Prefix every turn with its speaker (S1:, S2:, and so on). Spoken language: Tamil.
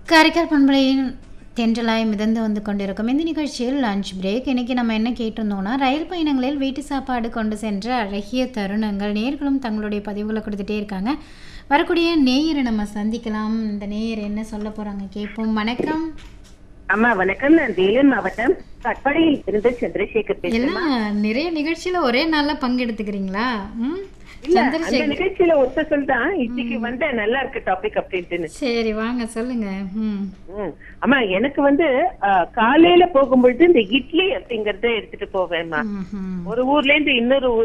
S1: காரைக்கால் பண்பலையின் தென்றலாய் மிதந்து வந்து கொண்டிருக்கும் இந்த நிகழ்ச்சியில் லஞ்ச் பிரேக் இன்னைக்கு நம்ம என்ன கேட்டிருந்தோம்னா ரயில் பயணங்களில் வீட்டு சாப்பாடு கொண்டு சென்ற அழகிய தருணங்கள் நேர்களும் தங்களுடைய பதிவுகளை கொடுத்துட்டே இருக்காங்க வரக்கூடிய நேயரை நம்ம சந்திக்கலாம் இந்த நேயர் என்ன சொல்ல போறாங்க கேட்போம் வணக்கம்
S2: அம்மா வணக்கம் நான் வேலூர் மாவட்டம் கட்பாடியில் இருந்து சந்திரசேகர் பேசுறேன்
S1: எல்லாம் நிறைய நிகழ்ச்சியில ஒரே நாள்ல பங்கெடுத்துக்கிறீங்களா ம்
S2: இல்ல அந்த
S1: சந்திரசேகர்
S2: நிகழ்ச்சியில ஒருத்த சொல்றான் இன்னைக்கு வந்த நல்லா இருக்கு டாபிக் அப்படின்ட்டு
S1: சரி வாங்க சொல்லுங்க ம்
S2: ம். அம்மா எனக்கு வந்து ஆ, காலையில போகும்பொழுது இந்த இட்லி அப்படிங்கறத எடுத்துட்டு போவேன்மா
S1: ம்ஹும்.
S2: ஒரு ஊர்ல இருந்து இன்னொரு ஊர்